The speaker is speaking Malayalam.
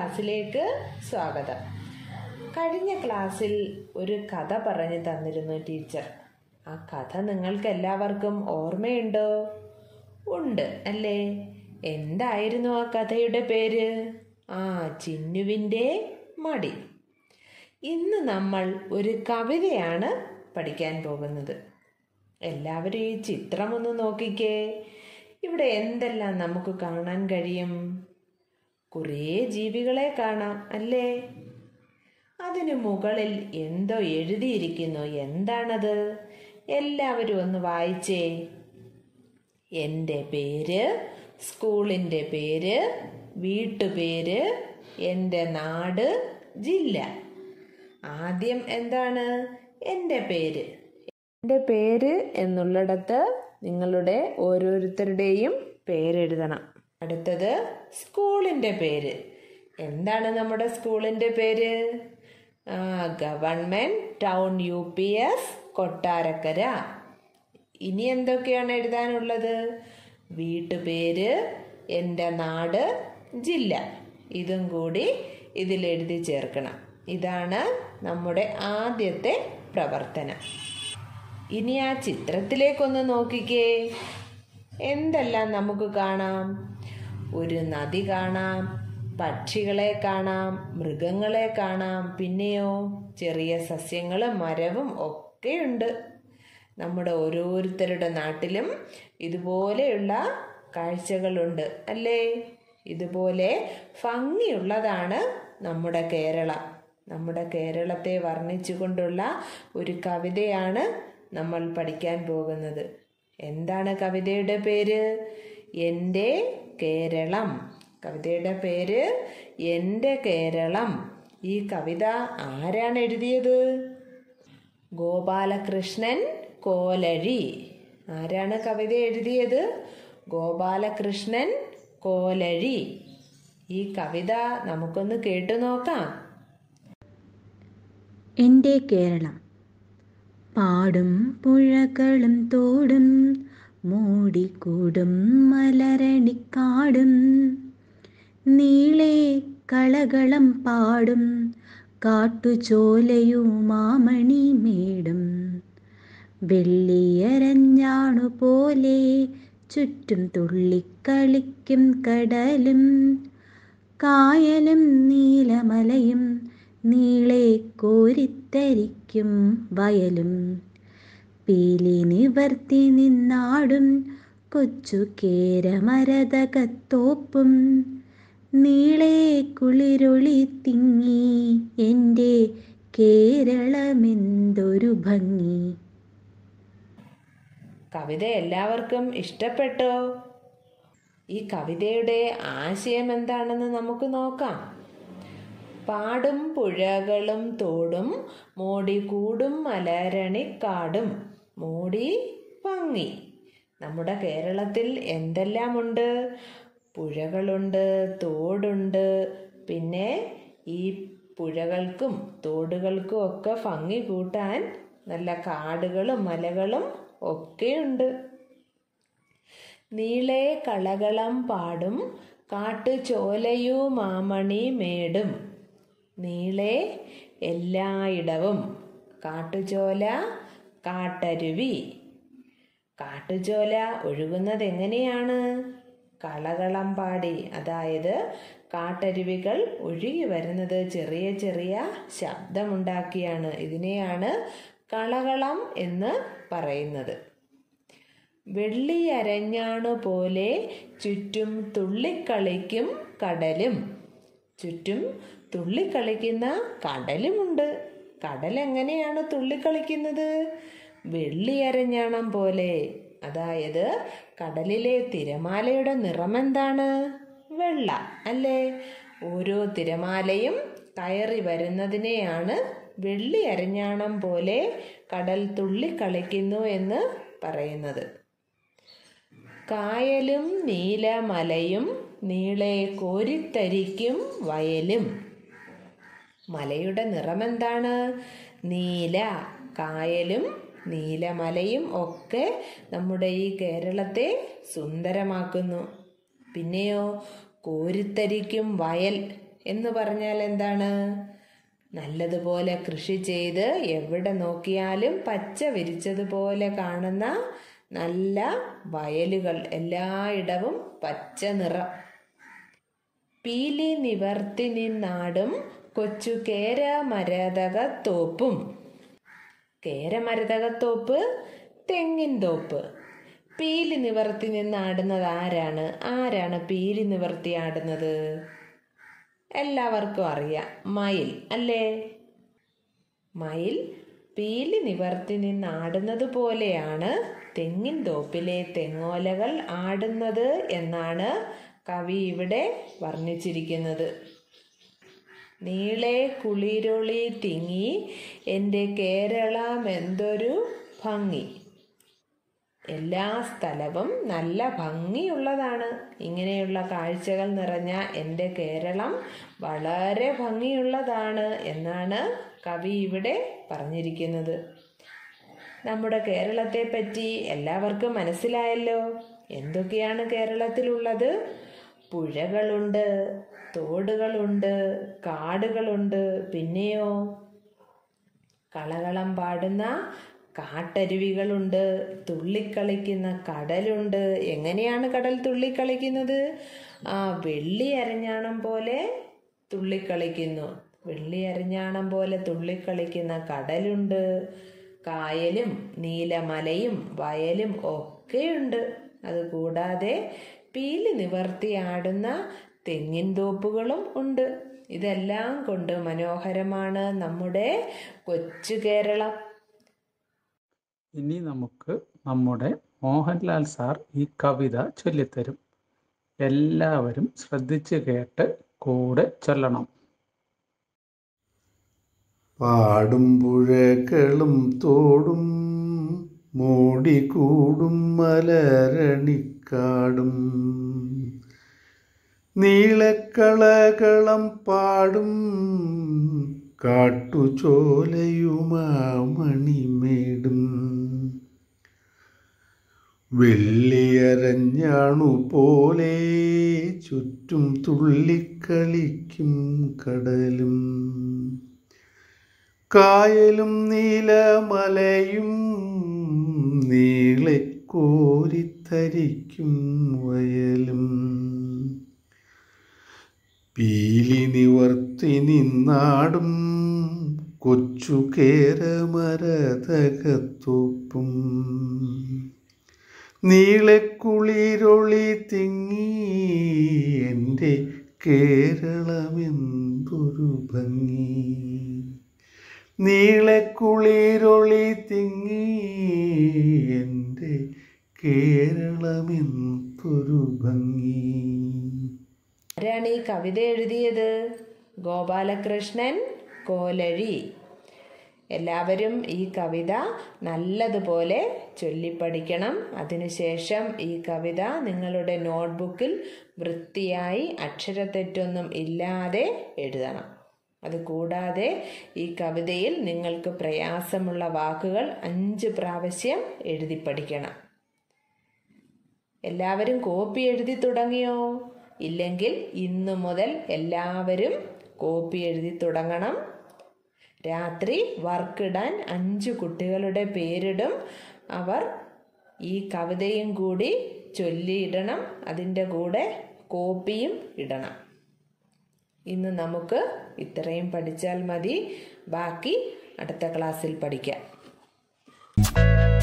ക്ലാസ്സിലേക്ക് സ്വാഗതം കഴിഞ്ഞ ക്ലാസ്സിൽ ഒരു കഥ പറഞ്ഞു തന്നിരുന്നു ടീച്ചർ ആ കഥ നിങ്ങൾക്ക് എല്ലാവർക്കും ഓർമ്മയുണ്ടോ ഉണ്ട് അല്ലേ എന്തായിരുന്നു ആ കഥയുടെ പേര് ആ ചിന്നുവിൻ്റെ മടി ഇന്ന് നമ്മൾ ഒരു കവിതയാണ് പഠിക്കാൻ പോകുന്നത് എല്ലാവരും ഈ ചിത്രം ഒന്ന് നോക്കിക്കേ ഇവിടെ എന്തെല്ലാം നമുക്ക് കാണാൻ കഴിയും കുറേ ജീവികളെ കാണാം അല്ലേ അതിനു മുകളിൽ എന്തോ എഴുതിയിരിക്കുന്നു എന്താണത് എല്ലാവരും ഒന്ന് വായിച്ചേ എൻ്റെ പേര് സ്കൂളിൻ്റെ പേര് വീട്ടുപേര് എൻ്റെ നാട് ജില്ല ആദ്യം എന്താണ് എൻ്റെ പേര് എൻ്റെ പേര് എന്നുള്ളിടത്ത് നിങ്ങളുടെ ഓരോരുത്തരുടെയും പേരെഴുതണം അടുത്തത് സ്കൂളിൻ്റെ പേര് എന്താണ് നമ്മുടെ സ്കൂളിൻ്റെ പേര് ആ, government town U P S Kottarakkara ഇനി എന്തൊക്കെയാണ് എഴുതാനുള്ളത് വീട്ടുപേര് എൻ്റെ നാട് ജില്ല ഇതും കൂടി ഇതിൽ എഴുതി ചേർക്കണം ഇതാണ് നമ്മുടെ ആദ്യത്തെ പ്രവർത്തനം ഇനി ആ ചിത്രത്തിലേക്കൊന്ന് നോക്കിക്കേ എന്തെല്ലാം നമുക്ക് കാണാം ഒരു നദി കാണാം പക്ഷികളെ കാണാം മൃഗങ്ങളെ കാണാം പിന്നെയോ ചെറിയ സസ്യങ്ങളും മരവും ഒക്കെയുണ്ട് നമ്മുടെ ഓരോരുത്തരുടെ നാട്ടിലും ഇതുപോലെയുള്ള കാഴ്ചകളുണ്ട് അല്ലേ ഇതുപോലെ ഭംഗിയുള്ളതാണ് നമ്മുടെ കേരളം നമ്മുടെ കേരളത്തെ വർണ്ണിച്ചുകൊണ്ടുള്ള ഒരു കവിതയാണ് നമ്മൾ പഠിക്കാൻ പോകുന്നത് എന്താണ് കവിതയുടെ പേര് എൻ്റെ കേരളം കവിതയുടെ പേര് എൻ്റെ കേരളം ഈ കവിത ആരാണ് എഴുതിയത് ഗോപാലകൃഷ്ണൻ കോലഴി ആരാണ് കവിത എഴുതിയത് ഗോപാലകൃഷ്ണൻ കോലഴി ഈ കവിത നമുക്കൊന്ന് കേട്ടു നോക്കാം എൻ്റെ കേരളം പാടും പുഴകളും തോടും മൂടിക്കൂടും മലരണിക്കാടും നീളെ കളകളം പാടും കാട്ടുചോലയുമാമണി മേടും വെള്ളിയരഞ്ഞാണു പോലെ ചുറ്റും തുള്ളിക്കളിക്കും കടലും കായലും നീലമലയും നീളെ കോരിത്തരിക്കും വയലും പീലി നിവർത്തി നിന്നാടും കൊച്ചു കേരമരതകത്തോപ്പും നീളെ കുളിരൊളി തിങ്ങി എൻ്റെ കേരളമെന്തൊരു ഭംഗി കവിത എല്ലാവർക്കും ഇഷ്ടപ്പെട്ടോ ഈ കവിതയുടെ ആശയം എന്താണെന്ന് നമുക്ക് നോക്കാം പാടും പുഴകളും തോടും മോടി കൂടും മലരണിക്കാടും മോടി ഭംഗി നമ്മുടെ കേരളത്തിൽ എന്തെല്ലാമുണ്ട് പുഴകളുണ്ട് തോടുണ്ട് പിന്നെ ഈ പുഴകൾക്കും തോടുകൾക്കും ഒക്കെ ഭംഗി കൂട്ടാൻ നല്ല കാടുകളും മലകളും ഒക്കെയുണ്ട് നീളെ കളകളം പാടും കാട്ടുചോലയു മാമണി മേടും നീളെ എല്ലായിടവും കാട്ടുചോല കാട്ടരുവി കാട്ടുചോല ഒഴുകുന്നത് എങ്ങനെയാണ് കളകളം പാടി അതായത് കാട്ടരുവികൾ ഒഴുകി വരുന്നത് ചെറിയ ചെറിയ ശബ്ദമുണ്ടാക്കിയാണ് ഇതിനെയാണ് കളകളം എന്ന് പറയുന്നത് വെള്ളി അരഞ്ഞാണു പോലെ ചുറ്റും തുള്ളിക്കളിക്കും കടലും ചുറ്റും തുള്ളിക്കളിക്കുന്ന കടലുമുണ്ട് കടൽ എങ്ങനെയാണ് തുള്ളിക്കളിക്കുന്നത് വെള്ളി അരഞ്ഞാണം പോലെ അതായത് കടലിലെ തിരമാലയുടെ നിറമെന്താണ് വെള്ള അല്ലേ ഓരോ തിരമാലയും കയറി വരുന്നതിനെയാണ് വെള്ളി അരഞ്ഞാണം പോലെ കടൽ തുള്ളിക്കളിക്കുന്നു എന്ന് പറയുന്നത് കായലും നീലമലയും നീളെ കോരിത്തരിക്കും വയലും മലയുടെ നിറമെന്താണ് നീല കായലും നീലമലയും ഒക്കെ നമ്മുടെ ഈ കേരളത്തെ സുന്ദരമാക്കുന്നു പിന്നെയോ കോരിത്തരിക്കും വയൽ എന്ന് പറഞ്ഞാൽ എന്താണ് നല്ലതുപോലെ കൃഷി ചെയ്ത് എവിടെ നോക്കിയാലും പച്ച വിരിച്ചതുപോലെ കാണുന്ന നല്ല വയലുകൾ എല്ലായിടവും പച്ച നിറം പീലി നിവർത്തി നിന്നാടും കൊച്ചു കേരമരതകത്തോപ്പും കേരമരതകത്തോപ്പ് തെങ്ങിൻ തോപ്പ് പീലി നിവർത്തി നിന്നാടുന്നത് ആരാണ് ആരാണ് പീലി നിവർത്തി ആടുന്നത് എല്ലാവർക്കും അറിയാം മയിൽ അല്ലേ മയിൽ പീലി നിവർത്തി നിന്നാടുന്നത് പോലെയാണ് തെങ്ങിൻ തോപ്പിലെ തെങ്ങോലകൾ ആടുന്നത് എന്നാണ് കവി ഇവിടെ വർണ്ണിച്ചിരിക്കുന്നത് നീളെ കുളിരൊളി തിങ്ങി എൻ്റെ കേരളം എന്തൊരു ഭംഗി എല്ലാ സ്ഥലവും നല്ല ഭംഗിയുള്ളതാണ് ഇങ്ങനെയുള്ള കാഴ്ചകൾ നിറഞ്ഞ എൻ്റെ കേരളം വളരെ ഭംഗിയുള്ളതാണ് എന്നാണ് കവി ഇവിടെ പറഞ്ഞിരിക്കുന്നത് നമ്മുടെ കേരളത്തെ പറ്റി എല്ലാവർക്കും മനസ്സിലായല്ലോ എന്തൊക്കെയാണ് കേരളത്തിലുള്ളത് പുഴകളുണ്ട് തോടുകളുണ്ട് കാടുകളുണ്ട് പിന്നെയോ കളകളം പാടുന്ന കാട്ടരുവികളുണ്ട് തുള്ളിക്കളിക്കുന്ന കടലുണ്ട് എങ്ങനെയാണ് കടൽ തുള്ളിക്കളിക്കുന്നത് ആ വെള്ളി അരഞ്ഞാണം പോലെ തുള്ളിക്കളിക്കുന്നു വെള്ളി അരഞ്ഞാണം പോലെ തുള്ളിക്കളിക്കുന്ന കടലുണ്ട് കായലും നീലമലയും വയലും ഒക്കെയുണ്ട് അതുകൂടാതെ പീലി നിവർത്തി ആടുന്ന തെങ്ങിൻ തോപ്പുകളും ഉണ്ട് ഇതെല്ലാം കൊണ്ട് മനോഹരമാണ് നമ്മുടെ കൊച്ചു കേരളം ഇനി നമുക്ക് നമ്മുടെ മോഹൻലാൽ സാർ ഈ കവിത ചൊല്ലിത്തരും എല്ലാവരും ശ്രദ്ധിച്ച് കേട്ട് കൂടെ ചൊല്ലണം പാടും പുഴകളും തോടും മൂടിക്കൂടും മലരണിക്കാടും നീളക്കളകളം പാടും കാട്ടുചോലയുമാ മണിമേടും വെള്ളിയരഞ്ഞാണു പോലെ ചുറ്റും തുള്ളിക്കളിക്കും കടലും കായലും നീലമലയും നീളെ കോരിത്തരിക്കും വയലും പീലി നിവർത്തി നിന്നാടും കൊച്ചു കേരമരതകത്തോപ്പും നീളക്കുളിരൊളി തിങ്ങി എൻ്റെ കേരളമെന്തൊരു ഭംഗി നീളക്കുളിരൊളി തിങ്ങി എൻ്റെ കേരളമെന്തൊരു ഭംഗി ആരാണ് ഈ കവിത എഴുതിയത് ഗോപാലകൃഷ്ണൻ കോലഴി എല്ലാവരും ഈ കവിത നല്ലതുപോലെ ചൊല്ലിപ്പഠിക്കണം അതിനുശേഷം ഈ കവിത നിങ്ങളുടെ നോട്ട്ബുക്കിൽ വൃത്തിയായി അക്ഷരത്തെറ്റൊന്നും ഇല്ലാതെ എഴുതണം അതുകൂടാതെ ഈ കവിതയിൽ നിങ്ങൾക്ക് പ്രയാസമുള്ള വാക്കുകൾ അഞ്ച് പ്രാവശ്യം എഴുതി പഠിക്കണം എല്ലാവരും കോപ്പി എഴുതി തുടങ്ങിയോ ഇല്ലെങ്കിൽ ഇന്നു മുതൽ എല്ലാവരും കോപ്പി എഴുതി തുടങ്ങണം രാത്രി വർക്കിടാൻ അഞ്ച് കുട്ടികളുടെ പേരിടും അവർ ഈ കവിതയും കൂടി ചൊല്ലിയിടണം അതിൻ്റെ കൂടെ കോപ്പിയും ഇടണം ഇന്ന് നമുക്ക് ഇത്രയും പഠിച്ചാൽ മതി ബാക്കി അടുത്ത ക്ലാസ്സിൽ പഠിക്കാം